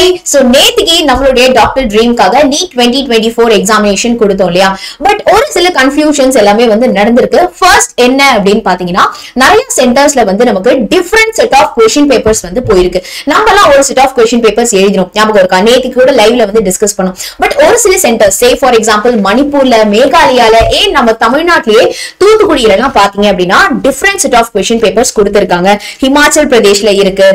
Hi so நேத்துக்கு நம்மளுடைய doctor ட்ரீம்காக NEET twenty twenty four examination கொடுத்தோம் இல்லையா பட் ஒரு சில கன்ஃபியூஷன்ஸ் எல்லாமே வந்து நடந்திருக்கு ஃபர்ஸ்ட் என்ன அப்படின்னு பாத்தீங்கன்னா நிறைய சென்டர்ஸ்ல வந்து நமக்கு different set of question papers வந்து போயிருக்கு நம்மலாம் ஒரு செட் ஆஃப் கொஷின் பேப்பர்ஸ் எழுதினோம் ஞாபகம் இருக்கா நேத்துக்கு கூட லைவ்ல வந்து டிஸ்கஸ் பண்ணோம் பட் ஒரு சில சென்டர்ஸ் சே ஃபார் எக்ஸாம்பிள் மணிப்பூர்ல மேகாலயால ஏன் நம்ம தமிழ்நாட்டிலேயே தூத்துக்குடியில எல்லாம் பாத்தீங்க அப்படின்னா different set of question papers கொடுத்திருக்காங்க ஹிமாச்சல் பிரதேஷ்ல இருக்கு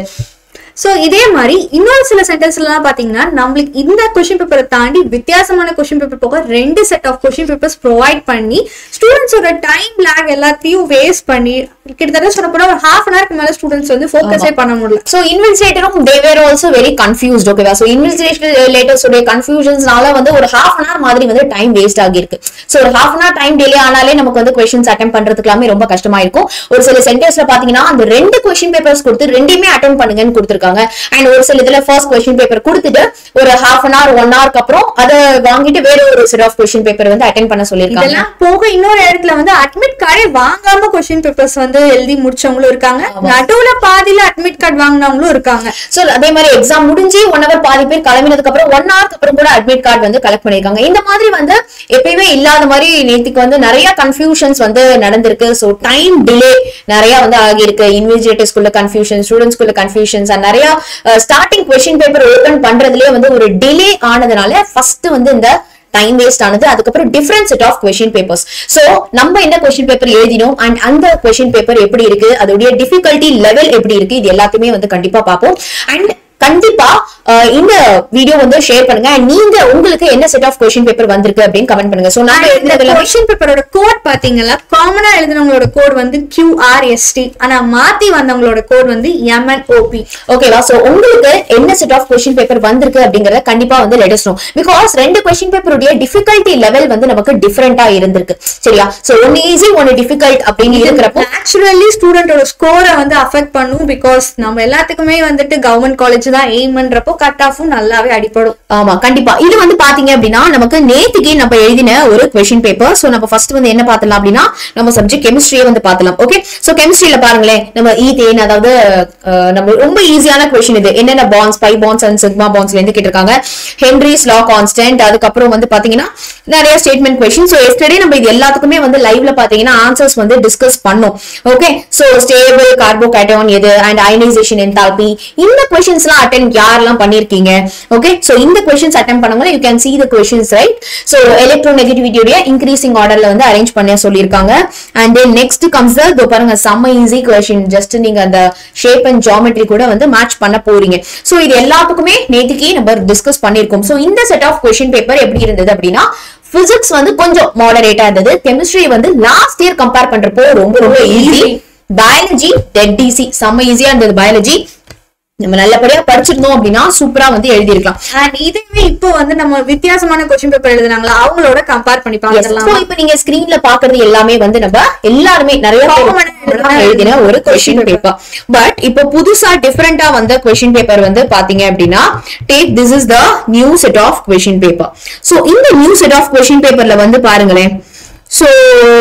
சோ இதே மாதிரி இன்னொரு சில சென்டென்ஸ்ல எல்லாம் பாத்தீங்கன்னா நம்மளுக்கு இந்த கொஸ்டின் பேப்பரை தாண்டி வித்தியாசமான கொஸ்டின் பேப்பர் போக ரெண்டு set of question papers provide பண்ணி ஸ்டூடெண்ட்ஸோட டைம் லேக் எல்லாத்தையும் வேஸ்ட் பண்ணி கிட்டத்தட்ட சொல்ல போனா ஒரு ஹாஃப் அன் ஹவருக்கு மேல ஸ்டூடெண்ட்ஸ் வந்து ஃபோக்கஸே பண்ண முடியல சோ இன்வெஸ்டிகேட்டரும் they were also very confused ஓகேவா சோ இன்வெஸ்டிகேட்டர்ஸ் உடைய கன்ஃபியூஷன்ஸ்னால வந்து ஒரு ஹாஃப் அன் ஹவர் மாதிரி வந்து டைம் வேஸ்ட் ஆகிருக்கு சோ ஒரு half an hour time delay ஆனாலே நமக்கு வந்து கொஸ்டின்ஸ் அட்டம் பண்றதுக்கு எல்லாமே ரொம்ப கஷ்டமா இருக்கும் ஒரு சில சென்டர்ஸ்ல பாத்தீங்கன்னா அந்த ரெண்டு கொஸ்டின் பேப்பர்ஸ் கொடுத்து ரெண்டையுமே அட்டன் பண்ணுங்கன்னு கொடுத்துருக்காங்க அண்ட் ஒரு சில இதுல ஃபர்ஸ்ட் கொஸ்டின் பேப்பர் கொடுத்துட்டு ஒரு ஹாஃப் அன் ஹவர் ஒன் ஹவருக்கு அப்புறம் அதை வாங்கிட்டு வேற ஒரு செட் ஆஃப் கொஸ்டின் பேப்பர் வந்து அட்டன் பண்ண சொல்லியிருக்காங்க இதெல்லாம் போக இன்னொரு இடத்துல வந்து அட்மிட் கார்டே வாங்காம கொஸ்டின் பேப்பர்ஸ் வந்து எழுதி முடிச்சவங்களும் இருக்காங்க நடுவுல பாதியில அட்மிட் கார்டு வாங்கினவங்களும் இருக்காங்க சோ அதே மாதிரி எக்ஸாம் முடிஞ்சு ஒன் ஹவர் பாதி பேர் கிளம்பினதுக்கு அப்புறம் ஒன் ஹவருக்கு அப்புறம் கூட அட்மிட் கார்டு வந்து கலெக்ட் பண்ணிருக்காங்க இந்த மாதிரி வந்து எப்பயுமே இல்லாத மாதிரி நேத்துக்கு வந்து நிறைய கன்ஃபியூஷன்ஸ் வந்து நடந்திருக்கு சோ டைம் டிலே நிறைய வந்து ஆகியிருக்கு இன்விஜிலேட்டர்ஸ்குள்ள கன்ஃபியூஷன் ஸ்டூடெண்ட்ஸ்குள்ள கன்ஃபியூஷன்ஸ் அண்ட் நிறைய ஸ்டார்டிங் கொஸ்டின் பேப்பர் ஓபன் பண்றதுலயே வந்து ஒரு டிலே ஆனதுனால ஃபர்ஸ்ட் வந்து இந்த டைம் வேஸ்ட் ஆனது அதுக்கப்புறம் different set of question papers so நம்ம என்ன கொஸ்டின் பேப்பர் எழுதினோம் அண்ட் அந்த கொஸ்டின் பேப்பர் எப்படி இருக்கு அதோடைய டிஃபிகல்ட்டி லெவல் எப்படி இருக்கு இது எல்லாத்தையுமே வந்து கண்டிப்பா பார்ப்போம் அண்ட் கண்டிப்பா அஹ், இந்த வீடியோ வந்து ஷேர் பண்ணுங்க and நீங்க உங்களுக்கு என்ன செட் ஆஃப் கொஸ்டின் பேப்பர் வந்திருக்கு அப்படின்னு கமெண்ட் பண்ணுங்க சோ நான் எழுதினதுல கொஸ்டின் பேப்பரோட கோட் பாத்தீங்கன்னா காமனா எழுதினவங்களோட கோட் வந்து கியூஆர்எஸ்டி ஆனா மாத்தி வந்தவங்களோட கோட் வந்து எம்என்ஓபி ஓகேவா சோ உங்களுக்கு என்ன செட் ஆஃப் கொஸ்டின் பேப்பர் வந்திருக்கு அப்படிங்கறத கண்டிப்பா வந்து லெட் us know பிகாஸ் ரெண்டு கொஸ்டின் பேப்பருடைய டிஃபிகல்ட்டி லெவல் வந்து நமக்கு டிஃபரெண்டா இருந்திருக்கு சரியா சோ ஒன்னு ஈஸி ஒன்னு டிஃபிகல்ட் அப்படின்னு இருக்கிறப்போ நேச்சுரலி ஸ்டூடெண்டோட ஸ்கோரை வந்து அஃபெக்ட் பண்ணும் பிகாஸ் நம்ம எல்லாத்துக்குமே வந்துட்டு கவர்மெண்ட் காலேஜ் தான் எய்ம்ன்றப்போ கட் ஆஃபும் நல்லாவே அடிப்படும் ஆமா கண்டிப்பா இது வந்து பாத்தீங்க அப்படின்னா நமக்கு நேத்துக்கு நம்ம எழுதின ஒரு கொஸ்டின் பேப்பர் சோ நம்ம ஃபர்ஸ்ட் வந்து என்ன பார்த்தலாம் அப்படின்னா நம்ம சப்ஜெக்ட் கெமிஸ்ட்ரியை வந்து பார்த்தலாம் ஓகே சோ கெமிஸ்ட்ரியில பாருங்களேன் நம்ம ஈத்தேன் அதாவது அஹ், நம்ம ரொம்ப ஈஸியான கொஸ்டின் இது என்னென்ன bonds pi bonds and sigma பாண்ட்ஸ்ல இருந்து கேட்டிருக்காங்க ஹென்ரிஸ் லா கான்ஸ்டன்ட் அதுக்கப்புறம் வந்து பாத்தீங்கன்னா நிறைய ஸ்டேட்மெண்ட் கொஸ்டின் சோ எஸ்டர்டே நம்ம இது எல்லாத்துக்குமே வந்து லைவ்ல பாத்தீங்கன்னா ஆன்சர்ஸ் வந்து டிஸ்கஸ் பண்ணோம் ஓகே சோ ஸ்டேபிள் கார்போகேட்டோன் எது அண்ட் அயனைசேஷன் என்தால்பி இந்த கொஸ்டின்ஸ் எல்லாம் அட்டன் யாரெல்லாம் பண்ணிருக்கீங்க ஓகே சோ இந்த கொஸ்டின்ஸ் அட்டன் பண்ணும்போது you can see the questions right so எலக்ட்ரோ நெகட்டிவிட்டியோட இன்க்ரீசிங் ஆர்டர்ல வந்து அரேஞ்ச் பண்ண சொல்லியிருக்காங்க அண்ட் தென் நெக்ஸ்ட் கம்ஸ் இதோ பாருங்க செம்ம ஈஸி கொஸ்டின் ஜஸ்ட் நீங்க அந்த ஷேப் அண்ட் ஜாமெட்ரி கூட வந்து மேட்ச் பண்ண போறீங்க சோ இது எல்லாத்துக்குமே நேத்துக்கே நம்ம டிஸ்கஸ் பண்ணிருக்கோம் சோ இந்த செட் ஆஃப் கொஸ்டின் பேப்பர் எப்படி இருந்தது அப்படின்னா பிசிக்ஸ் வந்து கொஞ்சம் மாடரேட்டா இருந்தது கெமிஸ்ட்ரி வந்து லாஸ்ட் இயர் கம்பேர் பண்றப்போ ரொம்ப ரொம்ப ஈஸி பயாலஜி டெட் ஈஸி செம்ம ஈஸியா இருந்தது பயாலஜி நம்ம நல்லபடியா படிச்சிருந்தோம் அப்படின்னா சூப்பரா வந்து எழுதியிருக்கலாம் அண்ட் இதுவே இப்போ வந்து நம்ம வித்தியாசமான கொஸ்டின் பேப்பர் எழுதுனாங்களா அவங்களோட கம்பேர் பண்ணி So, பார்க்கலாம் இப்ப நீங்க ஸ்கிரீன்ல பாக்குறது எல்லாமே வந்து நம்ம எல்லாருமே நிறைய பேர் Common-ஆ எழுதின ஒரு கொஸ்டின் பேப்பர் பட் இப்போ புதுசா டிஃபரெண்டா வந்த கொஸ்டின் பேப்பர் வந்து பாத்தீங்க அப்படின்னா take this is the new set of question paper so இந்த நியூ செட் ஆஃப் கொஸ்டின் பேப்பர்ல வந்து பாருங்களேன் சோ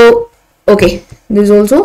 ஓகே திஸ் ஆல்சோ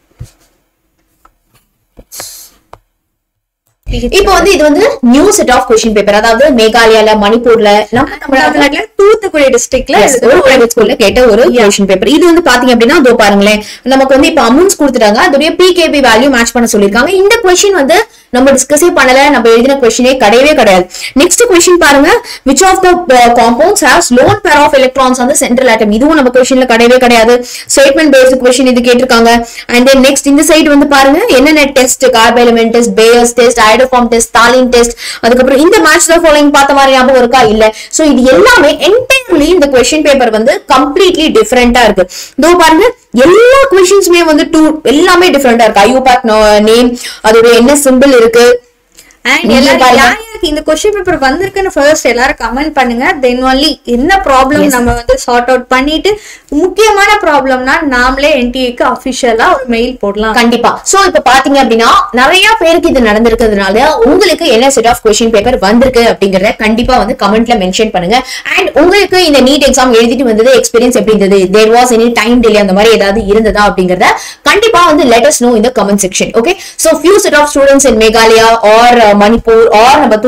இப்போ வந்து இது வந்து new set of question paper அதாவது மேகாலயால மணிப்பூர்ல நம்ம தமிழ்நாட்டுல தமிழ்நாட்டுல தூத்துக்குடி டிஸ்ட்ரிக்ட்ல Yes, ஒரு பிரைவேட் ஸ்கூல்ல கேட்ட ஒரு கொஸ்டின் பேப்பர் இது வந்து பாத்தீங்க அப்படின்னா அதோ பாருங்களேன் நமக்கு வந்து இப்ப அமௌண்ட்ஸ் கொடுத்துட்டாங்க அதோடைய பிகேபி வேல்யூ மேட்ச் பண்ண சொல்லிருக்காங்க இந்த கொஸ்டின் வந்து நம்ம டிஸ்கஸே பண்ணல நம்ம எழுதின கொஸ்டினே கிடையவே கிடையாது நெக்ஸ்ட் கொஸ்டின் பாருங்க which of the compounds has lone pair of electrons வந்து சென்ட்ரல் ஆட்டம் இதுவும் நம்ம கொஸ்டின்ல கிடையவே கிடையாது ஸ்டேட்மெண்ட் பேஸ்ட் கொஸ்டின் இது கேட்டிருக்காங்க அண்ட் தென் நெக்ஸ்ட் இந்த சைடு வந்து பாருங்க என்னென்ன test carbylamine test Baeyer's test iodoform test Tollens test அதுக்கப்புறம் இந்த மேட்ச் த ஃபாலோயிங் பார்த்த மாதிரி ஞாபகம் இருக்கா இல்ல சோ இது எல்லாமே என்டையர்லி இந்த கொஸ்டின் பேப்பர் வந்து கம்ப்ளீட்லி டிஃபரெண்டா இருக்கு இதோ பாருங்க எல்லா கொஸ்டின்ஸுமே வந்து டூ எல்லாமே டிஃபரெண்டா இருக்கு ஐயூபாக் நேம் அதோட என்ன சிம்பிள் இருக்கு அண்ட் நீங்க எல்லாரும் பாருங்க. யார் யாருக்கு இந்த கொஸ்டின் பேப்பர் வந்திருக்குன்னு ஃபர்ஸ்ட் எல்லாரும் கமெண்ட் பண்ணுங்க தென் ஒன்லி என்ன ப்ராப்ளம் நம்ம வந்து சார்ட் அவுட் பண்ணிட்டு முக்கியமான ப்ராப்ளம்னா நாமளே என்டிஏக்கு அபிஷியலா ஒரு மெயில் போடலாம் கண்டிப்பா சோ இப்ப பாத்தீங்க அப்படின்னா நிறைய பேருக்கு இது நடந்திருக்கிறதுனால உங்களுக்கு என்ன செட் ஆஃப் கொஸ்டின் பேப்பர் வந்திருக்கு அப்படிங்கறத கண்டிப்பா வந்து கமெண்ட்ல மென்ஷன் பண்ணுங்க அண்ட் உங்களுக்கு இந்த நீட் எக்ஸாம் எழுதிட்டு வந்தது எக்ஸ்பீரியன்ஸ் எப்படி இருந்தது there was any time delay அந்த மாதிரி ஏதாவது இருந்ததா அப்படிங்கறத கண்டிப்பா வந்து let us know in the comment section okay so few set of students in meghalaya or uh, manipur or நம்ம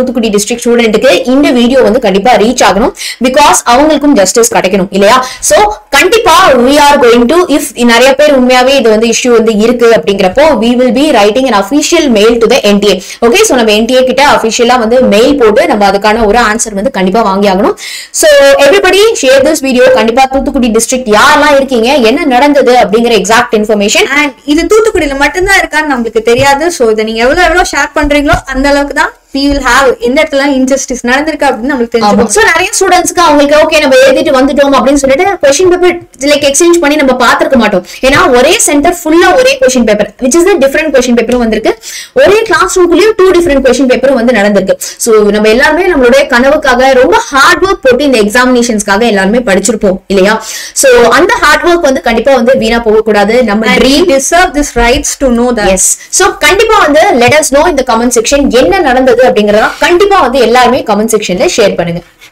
தூத்துக்குடி டிஸ்ட்ரிக்ட் ஸ்டூடெண்ட்டுக்கு இந்த வீடியோ வந்து கண்டிப்பா ரீச் ஆகணும் பிகாஸ் அவங்களுக்கும் ஜஸ்டிஸ் கிடைக்கணும் இல்லையா சோ கண்டிப்பா we are going to if நிறைய பேர் உண்மையாவே இது வந்து இஷ்யூ வந்து இருக்கு அப்படிங்கிறப்போ we will be writing an official mail to the NTA okay so நம்ம NTA கிட்ட அபிஷியலா வந்து மெயில் போட்டு நம்ம அதுக்கான ஒரு ஆன்சர் வந்து கண்டிப்பா வாங்கி ஆகணும் so everybody share this video கண்டிப்பா தூத்துக்குடி டிஸ்ட்ரிக்ட் யாரெல்லாம் இருக்கீங்க என்ன நடந்தது அப்படிங்கிற எக்ஸாக்ட் இன்ஃபர்மேஷன் அண்ட் இது தூத்துக்குடியில மட்டும்தான் இருக்கான்னு நம்மளுக்கு தெரியாது சோ இதை நீங்க எவ்வளவு எவ்வளவு ஷேர் பண்றீங்களோ அந்த அளவுக்கு தான் we will have எந்த இடத்துல இன்ஜஸ்டிஸ் நடந்திருக்கு அப்படின்னு நம்மளுக்கு தெரிஞ்சுக்கணும் சோ நிறைய ஸ்டூடெண்ட்ஸ்க்கு அவங்களுக்கு ஓகே நம்ம எழுதிட்டு வந்துட்டோம் அப்படின்னு சொல்லிட்டு கொஸ்டின் பேப்பர் லைக் எக்ஸ்சேஞ்ச் பண்ணி நம்ம பாத்துருக்க மாட்டோம் ஏன்னா ஒரே சென்டர் ஃபுல்லா ஒரே question paper which is different question பேப்பரும் வந்திருக்கு ஒரே கிளாஸ் ரூம்குள்ளயும் டூ டிஃபரெண்ட் கொஸ்டின் பேப்பரும் வந்து நடந்திருக்கு சோ நம்ம எல்லாருமே நம்மளுடைய கனவுக்காக ரொம்ப ஹார்ட் ஒர்க் போட்டு இந்த எக்ஸாமினேஷன்ஸ்க்காக எல்லாருமே படிச்சிருப்போம் இல்லையா சோ அந்த ஹார்ட் ஒர்க் வந்து கண்டிப்பா வந்து வீணா போகக்கூடாது நம்ம and we dream deserve this rights to know that yes so கண்டிப்பா வந்து லெட் அஸ் நோ இந்த கமெண்ட் செக்ஷன் என்ன நடந்தது அப்படிங்கறத கண்டிப்பா வந்து எல்லாருமே கமெண்ட் செக்ஷன்ல ஷேர் பண்ணுங்க